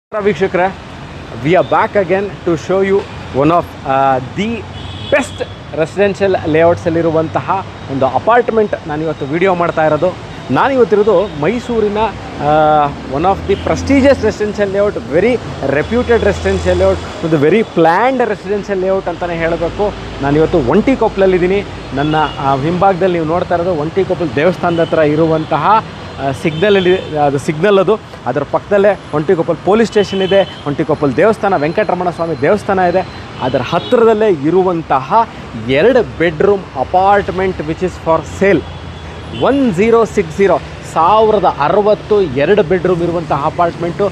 ನಮಸ್ಕಾರ ವೀಕ್ಷಕರೇ we are back again to show you one of the best residential ಲೇಔಟ್ಸಲ್ಲಿರುವಂತಹ ಒಂದು ಅಪಾರ್ಟ್ಮೆಂಟ್ ನಾನಿವತ್ತು ವಿಡಿಯೋ ಮಾಡ್ತಾ ಇರೋದು ನಾನಿವತ್ತಿರೋದು ಮೈಸೂರಿನ one of the prestigious residential layout very reputed residential layout ಒಂದು ವೆರಿ ಪ್ಲ್ಯಾಂಡ್ ರೆಸಿಡೆನ್ಷಿಯಲ್ ಲೇಔಟ್ ಅಂತಲೇ ಹೇಳಬೇಕು ನಾನಿವತ್ತು ಒಂಟಿಕೊಪ್ಪಲಲ್ಲಿದ್ದೀನಿ ನನ್ನ ಆ, ಹಿಂಭಾಗದಲ್ಲಿ ನೀವು ನೋಡ್ತಾ ಇರೋದು ಒಂಟಿಕೊಪ್ಪಲ್ ದೇವಸ್ಥಾನದ ಹತ್ರ ಇರುವಂತಹ ಸಿಗ್ನಲಲ್ಲಿ ಅದು ಸಿಗ್ನಲ್ ಅದು ಅದರ ಪಕ್ಕದಲ್ಲೇ ಒಂಟಿಕೊಪ್ಪಲ್ ಪೊಲೀಸ್ ಸ್ಟೇಷನ್ ಇದೆ ಒಂಟಿಕೊಪ್ಪಲ್ ದೇವಸ್ಥಾನ ವೆಂಕಟರಮಣ ಸ್ವಾಮಿ ದೇವಸ್ಥಾನ ಇದೆ ಅದರ ಹತ್ತಿರದಲ್ಲೇ ಇರುವಂತಹ ಎರಡು bedroom apartment which is for sale one zero six zero ಸಾವಿರದ ಅರವತ್ತು ಎರಡು ಬೆಡ್ರೂಮ್ ಇರುವಂತಹ apartment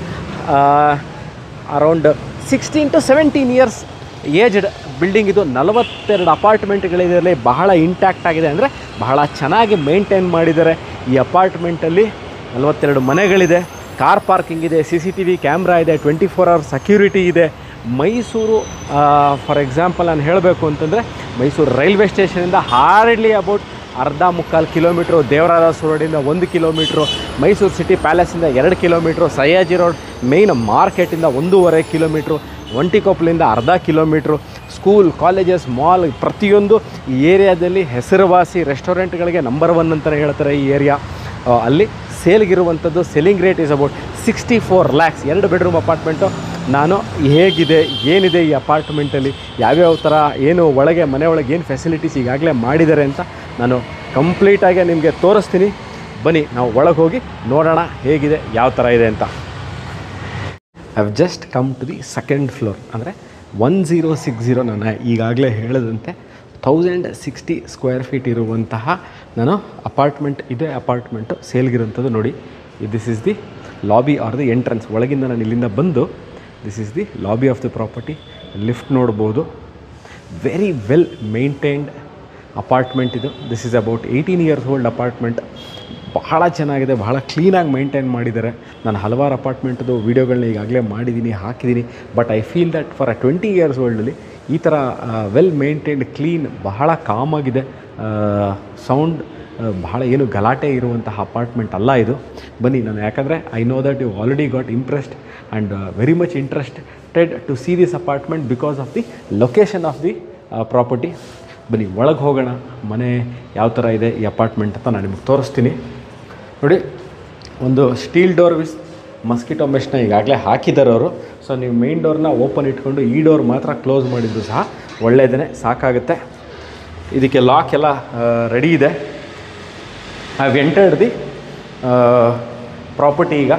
around sixteen to seventeen years aged building ಇದು ನಲವತ್ತೆರಡು ಅಪಾರ್ಟ್ಮೆಂಟ್ಗಳಿದರಲ್ಲಿ ಬಹಳ ಇಂಟ್ಯಾಕ್ಟ್ ಆಗಿದೆ ಅಂದರೆ ಬಹಳ ಚೆನ್ನಾಗಿ ಮೇಂಟೈನ್ ಮಾಡಿದ್ದಾರೆ ಈ ಅಪಾರ್ಟ್ಮೆಂಟಲ್ಲಿ ನಲವತ್ತೆರಡು ಮನೆಗಳಿದೆ ಕಾರ್ ಪಾರ್ಕಿಂಗ್ ಇದೆ C C T V camera ಇದೆ ಟ್ವೆಂಟಿ ಫೋರ್ ಅವರ್ ಸೆಕ್ಯೂರಿಟಿ ಇದೆ ಮೈಸೂರು ಫಾರ್ ಎಕ್ಸಾಂಪಲ್ ನಾನು ಹೇಳಬೇಕು ಅಂತಂದರೆ ಮೈಸೂರು ರೈಲ್ವೆ ಸ್ಟೇಷನಿಂದ ಹಾರ್ಡ್ಲಿ ಅಬೌಟ್ ಅರ್ಧ ಮುಕ್ಕಾಲು ಕಿಲೋಮೀಟ್ರು ದೇವರಾಜ ರೋಡಿಂದ ಒಂದು ಕಿಲೋಮೀಟ್ರು ಮೈಸೂರು ಸಿಟಿ ಪ್ಯಾಲೇಸಿಂದ ಎರಡು ಕಿಲೋಮೀಟ್ರು ಸಯ್ಯಾಜಿ ರೋಡ್ ಮೇಯ್ನ್ ಮಾರ್ಕೆಟಿಂದ ಒಂದೂವರೆ ಕಿಲೋಮೀಟ್ರು ಒಂಟಿಕೊಪ್ಪಲಿಂದ ಅರ್ಧ ಕಿಲೋಮೀಟ್ರು ಸ್ಕೂಲ್ ಕಾಲೇಜಸ್ ಮಾಲ್ ಪ್ರತಿಯೊಂದು ಈ ಏರಿಯಾದಲ್ಲಿ ಹೆಸರುವಾಸಿ ರೆಸ್ಟೋರೆಂಟ್ಗಳಿಗೆ ನಂಬರ್ ಒನ್ ಅಂತಲೇ ಹೇಳ್ತಾರೆ ಈ ಏರಿಯಾ ಆ, ಅಲ್ಲಿ ಸೇಲ್ಗಿರುವಂಥದ್ದು selling rate is about sixty four lakhs ಎರಡು ಬೆಡ್ರೂಮ್ ಅಪಾರ್ಟ್ಮೆಂಟು ನಾನು ಹೇಗಿದೆ ಏನಿದೆ ಈ ಅಪಾರ್ಟ್ಮೆಂಟಲ್ಲಿ ಯಾವ್ಯಾವ ಥರ ಏನು ಒಳಗೆ ಮನೆ ಒಳಗೆ ಏನು ಫೆಸಿಲಿಟೀಸ್ ಈಗಾಗಲೇ ಮಾಡಿದ್ದಾರೆ ಅಂತ ನಾನು ಕಂಪ್ಲೀಟಾಗಿ ನಿಮಗೆ ತೋರಿಸ್ತೀನಿ ಬನ್ನಿ ನಾವು ಒಳಗೆ ಹೋಗಿ ನೋಡೋಣ ಹೇಗಿದೆ ಯಾವ ಥರ ಇದೆ ಅಂತ have just come to the second floor ಅಂದರೆ ಒನ್ ಝೀರೋ ಸಿಕ್ಸ್ ಝೀರೋ ನಾನು ಈಗಾಗಲೇ ಹೇಳಿದಂತೆ ತೌಸಂಡ್ ಸಿಕ್ಸ್ಟಿ ಸ್ಕ್ವೇರ್ ಫೀಟ್ ಇರುವಂತಹ ನಾನು ಅಪಾರ್ಟ್ಮೆಂಟ್ ಇದೇ ಅಪಾರ್ಟ್ಮೆಂಟು ಸೇಲ್ಗಿರೋಂಥದ್ದು ನೋಡಿ this is the lobby or the entrance ಒಳಗಿಂದ ನಾನು ಇಲ್ಲಿಂದ ಬಂದು this is the lobby of the property lift ನೋಡ್ಬೋದು ವೆರಿ ವೆಲ್ ಮೇಂಟೈನ್ಡ್ ಅಪಾರ್ಟ್ಮೆಂಟ್ ಇದು this is about eighteen years old apartment ಬಹಳ ಚೆನ್ನಾಗಿದೆ ಬಹಳ ಕ್ಲೀನಾಗಿ ಮೇಂಟೈನ್ ಮಾಡಿದ್ದಾರೆ ನಾನು ಹಲವಾರು ಅಪಾರ್ಟ್ಮೆಂಟ್ದು ವೀಡಿಯೋಗಳನ್ನ ಈಗಾಗಲೇ ಮಾಡಿದ್ದೀನಿ ಹಾಕಿದ್ದೀನಿ but I feel that for a twenty years ಓಲ್ಡಲ್ಲಿ ಈ ಥರ ವೆಲ್ ಮೇಂಟೈನ್ಡ್ ಕ್ಲೀನ್ ಬಹಳ ಕಾಮಾಗಿದೆ ಸೌಂಡ್ ಬಹಳ ಏನು ಗಲಾಟೆ ಇರುವಂತಹ ಅಪಾರ್ಟ್ಮೆಂಟ್ ಅಲ್ಲ ಇದು ಬನ್ನಿ ನಾನು ಯಾಕಂದರೆ I know that you already got impressed and very much interested to see this apartment because of the location of the property ಬನ್ನಿ ಒಳಗೆ ಹೋಗೋಣ ಮನೆ ಯಾವ ಥರ ಇದೆ ಈ ಅಪಾರ್ಟ್ಮೆಂಟ್ ಅಂತ ನಾನು ನಿಮಗೆ ತೋರಿಸ್ತೀನಿ ನೋಡಿ ಒಂದು ಸ್ಟೀಲ್ ಡೋರ್ ವಿಸ್ ಮಸ್ಕಿಟೋ ಮೆಶ್ನ ಈಗಾಗಲೇ ಹಾಕಿದ್ದಾರೆ ಅವರು ಸೊ ನೀವು ಮೇನ್ ಡೋರ್ನ ಓಪನ್ ಇಟ್ಕೊಂಡು ಈ ಡೋರ್ ಮಾತ್ರ ಕ್ಲೋಸ್ ಮಾಡಿದ್ದು ಸಹ ಒಳ್ಳೆಯದೇ ಸಾಕಾಗುತ್ತೆ ಇದಕ್ಕೆ ಲಾಕ್ ಎಲ್ಲ ರೆಡಿ ಇದೆ ಹ್ಯಾವ್ ಎಂಟರ್ಡ್ ದಿ ಪ್ರಾಪರ್ಟಿ ಈಗ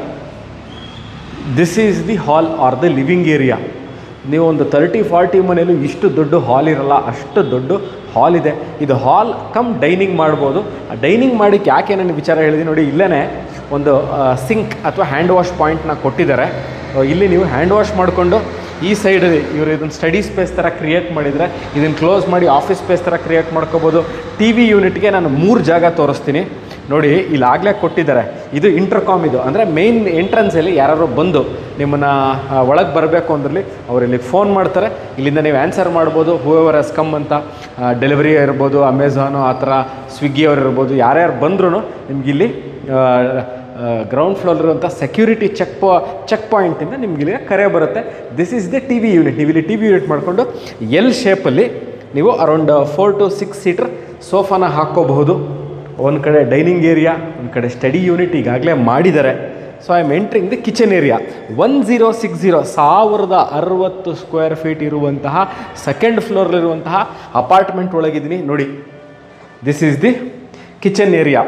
this is the hall or the living area ನೀವು ಒಂದು ತರ್ಟಿ ಫಾರ್ಟಿ ಮನೆಯಲ್ಲೂ ಇಷ್ಟು ದೊಡ್ಡ ಹಾಲ್ ಇರಲ್ಲ ಅಷ್ಟು ದೊಡ್ಡ ಹಾಲ್ ಇದೆ ಇದು ಹಾಲ್ ಕಮ್ ಡೈನಿಂಗ್ ಮಾಡ್ಬೋದು ಆ ಡೈನಿಂಗ್ ಮಾಡಿಕ್ಕೆ ಯಾಕೆ ನಾನು ವಿಚಾರ ಹೇಳಿದೆ ನೋಡಿ ಇಲ್ಲೇ ಒಂದು ಸಿಂಕ್ ಅಥವಾ ಹ್ಯಾಂಡ್ ವಾಶ್ ಪಾಯಿಂಟ್ನ ಕೊಟ್ಟಿದ್ದಾರೆ ಆ, ಇಲ್ಲಿ ನೀವು ಹ್ಯಾಂಡ್ ವಾಶ್ ಮಾಡಿಕೊಂಡು ಈ ಸೈಡಲ್ಲಿ ಇವರು ಇದನ್ನು ಸ್ಟಡಿ ಸ್ಪೇಸ್ ಥರ ಕ್ರಿಯೇಟ್ ಮಾಡಿದರೆ ಇದನ್ನು ಕ್ಲೋಸ್ ಮಾಡಿ ಆಫೀಸ್ ಸ್ಪೇಸ್ ಥರ ಕ್ರಿಯೇಟ್ ಮಾಡ್ಕೋಬೋದು ಟಿ ವಿ ಯೂನಿಟ್ಗೆ ನಾನು ಮೂರು ಜಾಗ ತೋರಿಸ್ತೀನಿ ನೋಡಿ ಇಲ್ಲಿ ಆಗಲೇ ಕೊಟ್ಟಿದ್ದಾರೆ ಇದು ಇಂಟರ್ಕಾಮ್ ಇದು ಅಂದರೆ ಮೇಯ್ನ್ ಎಂಟ್ರೆನ್ಸಲ್ಲಿ ಯಾರು ಬಂದು ನಿಮ್ಮನ್ನು ಒಳಗೆ ಬರಬೇಕು ಅಂದ್ರಲ್ಲಿ ಅವ್ರು ಇಲ್ಲಿಗೆ ಫೋನ್ ಮಾಡ್ತಾರೆ ಇಲ್ಲಿಂದ ನೀವು ಆನ್ಸರ್ ಮಾಡ್ಬೋದು ಹೂವೆವರ್ ಎಸ್ ಕಮ್ ಅಂತ ಡೆಲಿವರಿ ಇರ್ಬೋದು ಅಮೆಝಾನು ಆ ಥರ ಸ್ವಿಗ್ಗಿ ಅವ್ರು ಇರ್ಬೋದು ಯಾರ್ಯಾರು ಬಂದ್ರೂ ನಿಮ್ಗೆ ಇಲ್ಲಿ ಗ್ರೌಂಡ್ ಫ್ಲೋರ್ ಇರುವಂಥ ಸೆಕ್ಯೂರಿಟಿ ಚೆಕ್ ಪಾ ಚೆಕ್ ಪಾಯಿಂಟಿಂದ ನಿಮ್ಗೆ ಇಲ್ಲಿ ಕರೆ ಬರುತ್ತೆ this is the T V unit ನೀವು ಇಲ್ಲಿ ಟಿ ವಿ ಯೂನಿಟ್ ಮಾಡಿಕೊಂಡು ಎಲ್ ಶೇಪಲ್ಲಿ ನೀವು around four to six seater ಸೋಫಾನ ಹಾಕ್ಕೋಬಹುದು ಒಂದು ಕಡೆ ಡೈನಿಂಗ್ ಏರಿಯಾ ಒಂದು ಕಡೆ ಸ್ಟಡಿ ಯೂನಿಟ್ ಈಗಾಗಲೇ ಮಾಡಿದ್ದಾರೆ so I am entering the kitchen area one zero six zero ಸಾವಿರದ ಅರವತ್ತು ಸ್ಕ್ವೇರ್ ಫೀಟ್ ಇರುವಂತಹ ಸೆಕೆಂಡ್ ಫ್ಲೋರ್ಲಿರುವಂತಹ ಅಪಾರ್ಟ್ಮೆಂಟ್ ಒಳಗಿದ್ದೀನಿ ನೋಡಿ this is the kitchen area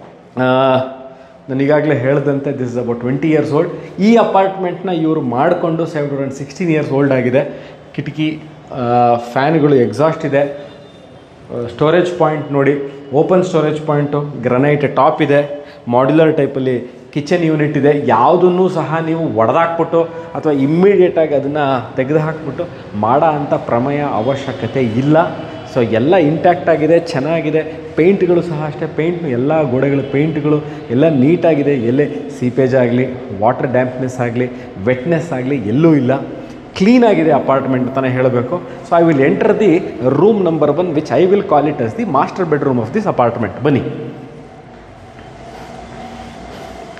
ನಾನು ಈಗಾಗಲೇ ಹೇಳಿದಂತೆ this is about twenty years old ಈ ಅಪಾರ್ಟ್ಮೆಂಟ್ನ ಇವರು ಮಾಡಿಕೊಂಡು seven hundred sixteen years old ಆಗಿದೆ ಕಿಟಕಿ ಫ್ಯಾನ್ಗಳು ಎಕ್ಸಾಸ್ಟ್ ಇದೆ ಸ್ಟೋರೇಜ್ ಪಾಯಿಂಟ್ ನೋಡಿ open storage point granite top ಇದೆ ಮಾಡ್ಯುಲರ್ ಟೈಪಲ್ಲಿ ಕಿಚನ್ ಯೂನಿಟ್ ಇದೆ ಯಾವುದನ್ನು ಸಹ ನೀವು ಒಡೆದಾಕ್ಬಿಟ್ಟು ಅಥವಾ ಇಮ್ಮಿಡಿಯೇಟಾಗಿ ಅದನ್ನು ತೆಗೆದು ಹಾಕ್ಬಿಟ್ಟು ಮಾಡೋ ಅಂಥ ಪ್ರಮೇಯ ಅವಶ್ಯಕತೆ ಇಲ್ಲ ಸೊ ಎಲ್ಲ ಇಂಟ್ಯಾಕ್ಟ್ ಆಗಿದೆ ಚೆನ್ನಾಗಿದೆ ಪೇಂಟ್ಗಳು ಸಹ ಅಷ್ಟೇ ಪೇಂಟ್ ಎಲ್ಲ ಗೋಡೆಗಳ ಪೇಂಟ್ಗಳು ಎಲ್ಲ ನೀಟಾಗಿದೆ ಎಲ್ಲೇ ಸೀಪೇಜ್ ಆಗಲಿ ವಾಟರ್ ಡ್ಯಾಂಪ್ನೆಸ್ ಆಗಲಿ ವೆಟ್ನೆಸ್ ಆಗಲಿ ಎಲ್ಲೂ ಇಲ್ಲ ಕ್ಲೀನ್ ಆಗಿದೆ ಅಪಾರ್ಟ್ಮೆಂಟ್ ಅಂತಲೇ ಹೇಳಬೇಕು so I will enter the room number one which I will call it as the master bedroom of this apartment ಬನ್ನಿ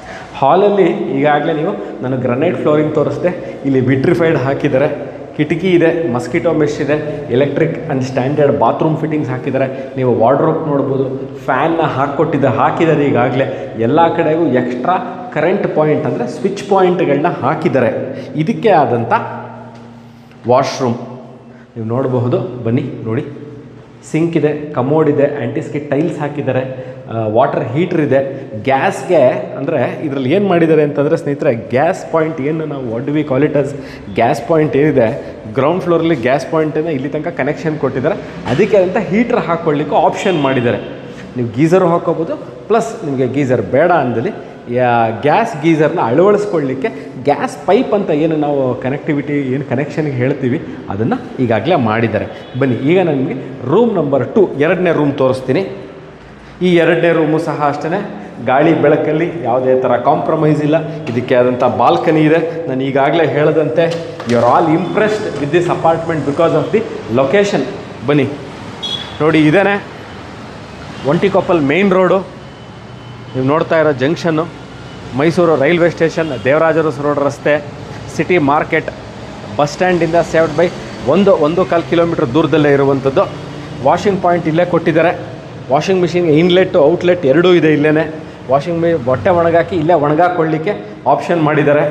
ಹಾಲಲ್ಲಿ ಈಗಾಗಲೇ ನೀವು ನಾನು ಗ್ರನೈಟ್ ಫ್ಲೋರಿಂಗ್ ತೋರಿಸ್ದೆ ಇಲ್ಲಿ ವಿಟ್ರಿಫೈಡ್ ಹಾಕಿದ್ದಾರೆ ಕಿಟಕಿ ಇದೆ ಮಸ್ಕಿಟೋ ಮೆಶ್ ಇದೆ electric and standard bathroom fittings ಹಾಕಿದ್ದಾರೆ ನೀವು ವಾರ್ಡ್ರೋಪ್ ನೋಡ್ಬೋದು ಫ್ಯಾನ್ನ ಹಾಕ್ಕೊಟ್ಟಿದ್ದಾರೆ ಹಾಕಿದ್ದಾರೆ ಈಗಾಗಲೇ ಎಲ್ಲ ಕಡೆಗೂ ಎಕ್ಸ್ಟ್ರಾ ಕರೆಂಟ್ ಪಾಯಿಂಟ್ ಅಂದರೆ ಸ್ವಿಚ್ ಪಾಯಿಂಟ್ಗಳನ್ನ ಹಾಕಿದ್ದಾರೆ ಇದಕ್ಕೆ ಆದಂಥ ವಾಶ್ರೂಮ್ ನೀವು ನೋಡಬಹುದು ಬನ್ನಿ ನೋಡಿ ಸಿಂಕ್ ಇದೆ ಕಮೋಡ್ ಇದೆ ಆ್ಯಂಟಿಸ್ಕಿ ಟೈಲ್ಸ್ ಹಾಕಿದ್ದಾರೆ ವಾಟರ್ ಹೀಟ್ರ್ ಇದೆ ಗ್ಯಾಸ್ಗೆ ಅಂದರೆ ಇದರಲ್ಲಿ ಏನು ಮಾಡಿದ್ದಾರೆ ಅಂತಂದರೆ ಸ್ನೇಹಿತರೆ ಗ್ಯಾಸ್ ಪಾಯಿಂಟ್ ಏನು ನಾವು what we call it as gas point ಏನಿದೆ ಗ್ರೌಂಡ್ ಫ್ಲೋರಲ್ಲಿ ಗ್ಯಾಸ್ ಪಾಯಿಂಟನ್ನು ಇಲ್ಲಿ ತನಕ ಕನೆಕ್ಷನ್ ಕೊಟ್ಟಿದ್ದಾರೆ ಅದಕ್ಕೆ ಅಂತ ಹೀಟ್ರ್ ಹಾಕ್ಕೊಳ್ಳಿಕ್ಕೂ ಆಪ್ಷನ್ ಮಾಡಿದ್ದಾರೆ ನೀವು ಗೀಝರು ಹಾಕೋಬೋದು ಪ್ಲಸ್ ನಿಮಗೆ ಗೀಝರ್ ಬೇಡ ಅಂದಲ್ಲಿ ಗ್ಯಾಸ್ ಗೀಝರ್ನ ಅಳವಡಿಸ್ಕೊಳ್ಳಿಕ್ಕೆ ಗ್ಯಾಸ್ ಪೈಪ್ ಅಂತ ಏನು ನಾವು ಕನೆಕ್ಟಿವಿಟಿ ಏನು ಕನೆಕ್ಷನ್ಗೆ ಹೇಳ್ತೀವಿ ಅದನ್ನು ಈಗಾಗಲೇ ಮಾಡಿದ್ದಾರೆ ಬನ್ನಿ ಈಗ ನಾನು ನಿಮಗೆ ರೂಮ್ ನಂಬರ್ ಟು ಎರಡನೇ ರೂಮ್ ತೋರಿಸ್ತೀನಿ ಈ ಎರಡನೇ ರೂಮು ಸಹ ಅಷ್ಟೇ ಗಾಳಿ ಬೆಳಕಲ್ಲಿ ಯಾವುದೇ ಥರ ಕಾಂಪ್ರಮೈಸ್ ಇಲ್ಲ ಇದಕ್ಕೆ ಆದಂಥ ಬಾಲ್ಕನಿ ಇದೆ ನಾನು ಈಗಾಗಲೇ ಹೇಳದಂತೆ you are all impressed with this apartment because of the location ಬನ್ನಿ ನೋಡಿ ಇದೇನೆ ಒಂಟಿಕೊಪ್ಪಲ್ ಮೇನ್ ರೋಡು ನೀವು ನೋಡ್ತಾ ಇರೋ ಜಂಕ್ಷನ್ನು Mysuru railway station Devaraj Urs road ರಸ್ತೆ ಸಿಟಿ ಮಾರ್ಕೆಟ್ ಬಸ್ ಸ್ಟ್ಯಾಂಡಿಂದ ಸೇವ್ಡ್ ಬೈ ಒಂದು ಒಂದು ಕಾಲು ಕಿಲೋಮೀಟ್ರ್ ದೂರದಲ್ಲೇ ಇರುವಂಥದ್ದು ವಾಷಿಂಗ್ ಪಾಯಿಂಟ್ ಇಲ್ಲೇ ಕೊಟ್ಟಿದ್ದಾರೆ ವಾಷಿಂಗ್ ಮಿಷಿನ್ಗೆ ಇನ್ಲೆಟ್ಟು ಔಟ್ಲೆಟ್ ಎರಡೂ ಇದೆ ಇಲ್ಲೇ ವಾಷಿಂಗ್ ಮಿ ಬಟ್ಟೆ ಒಣಗಾಕಿ ಇಲ್ಲೇ ಒಣಗಾಕೊಳ್ಳಿಕ್ಕೆ ಆಪ್ಷನ್ ಮಾಡಿದ್ದಾರೆ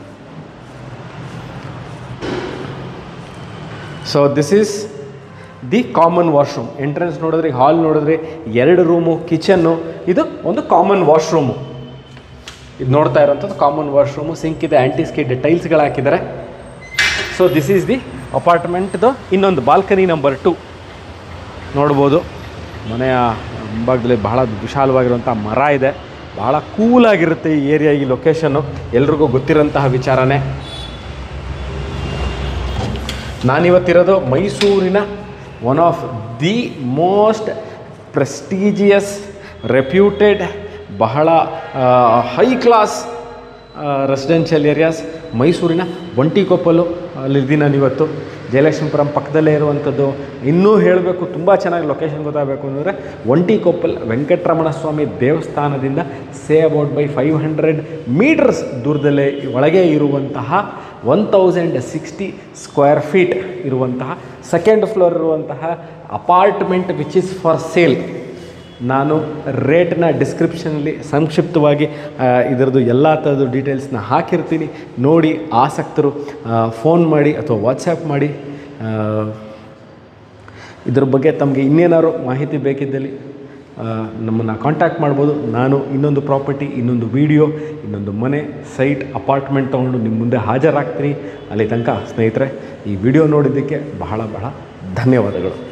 so this is the common washroom entrance ನೋಡಿದ್ರಿ ಹಾಲ್ ನೋಡಿದ್ರಿ ಎರಡು ರೂಮು ಕಿಚನ್ನು ಇದು ಒಂದು ಕಾಮನ್ ವಾಶ್ರೂಮು ಇದು ನೋಡ್ತಾ ಇರೋಂಥದ್ದು ಕಾಮನ್ ವಾಶ್ರೂಮು ಸಿಂಕ್ ಇದೆ ಆ್ಯಂಟಿ ಸ್ಕಿಡ್ ಟೈಲ್ಸ್ಗಳು ಹಾಕಿದ್ದಾರೆ ಸೊ ದಿಸ್ ಈಸ್ ದಿ ಅಪಾರ್ಟ್ಮೆಂಟ್ದು ಇನ್ನೊಂದು ಬಾಲ್ಕನಿ ನಂಬರ್ ಟು ನೋಡ್ಬೋದು ಮನೆಯ ಮುಂಭಾಗದಲ್ಲಿ ಬಹಳ ವಿಶಾಲವಾಗಿರುವಂಥ ಮರ ಇದೆ ಬಹಳ ಕೂಲಾಗಿರುತ್ತೆ ಈ ಏರಿಯಾ ಈ ಲೊಕೇಶನ್ನು ಎಲ್ರಿಗೂ ಗೊತ್ತಿರೋಂತಹ ವಿಚಾರನೇ ನಾನಿವತ್ತಿರೋದು ಮೈಸೂರಿನ one of the most prestigious reputed ಬಹಳ ಹೈ ಕ್ಲಾಸ್ ರೆಸಿಡೆನ್ಷಿಯಲ್ ಏರಿಯಾಸ್ ಮೈಸೂರಿನ ಒಂಟಿಕೊಪ್ಪಲು ಅಲ್ಲಿದ್ದೀನಿ ನಾನು ಇವತ್ತು ಜಯಲಕ್ಷ್ಮೀಪುರಂ ಪಕ್ಕದಲ್ಲೇ ಇರುವಂಥದ್ದು ಇನ್ನೂ ಹೇಳಬೇಕು ತುಂಬ ಚೆನ್ನಾಗಿ ಲೊಕೇಶನ್ ಗೊತ್ತಾಗಬೇಕು ಅಂದರೆ ಒಂಟಿಕೊಪ್ಪಲ್ ವೆಂಕಟರಮಣ ಸ್ವಾಮಿ ದೇವಸ್ಥಾನದಿಂದ say about by five hundred metres ದೂರದಲ್ಲೇ ಒಳಗೆ ಇರುವಂತಹ one thousand sixty square feet ಇರುವಂತಹ ಸೆಕೆಂಡ್ ಫ್ಲೋರ್ ಇರುವಂತಹ apartment which is for sale ನಾನು ರೇಟ್ನ ಡಿಸ್ಕ್ರಿಪ್ಷನಲ್ಲಿ ಸಂಕ್ಷಿಪ್ತವಾಗಿ ಆ, ಇದರದ್ದು ಎಲ್ಲ ಥರದ್ದು ಡೀಟೇಲ್ಸ್ನ ಹಾಕಿರ್ತೀನಿ ನೋಡಿ ಆಸಕ್ತರು ಫೋನ್ ಮಾಡಿ ಅಥವಾ ವಾಟ್ಸಪ್ ಮಾಡಿ ಆ, ಇದ್ರ ಬಗ್ಗೆ ತಮಗೆ ಇನ್ನೇನಾದ್ರು ಮಾಹಿತಿ ಬೇಕಿದ್ದಲ್ಲಿ ನಮ್ಮನ್ನು ಕಾಂಟ್ಯಾಕ್ಟ್ ಮಾಡ್ಬೋದು ನಾನು ಇನ್ನೊಂದು ಪ್ರಾಪರ್ಟಿ ಇನ್ನೊಂದು ವಿಡಿಯೋ ಇನ್ನೊಂದು ಮನೆ ಸೈಟ್ ಅಪಾರ್ಟ್ಮೆಂಟ್ ತೊಗೊಂಡು ನಿಮ್ಮ ಮುಂದೆ ಹಾಜರಾಗ್ತೀನಿ ಅಲ್ಲಿ ತನಕ ಸ್ನೇಹಿತರೆ ಈ ವಿಡಿಯೋ ನೋಡಿದ್ದಕ್ಕೆ ಬಹಳ ಬಹಳ ಧನ್ಯವಾದಗಳು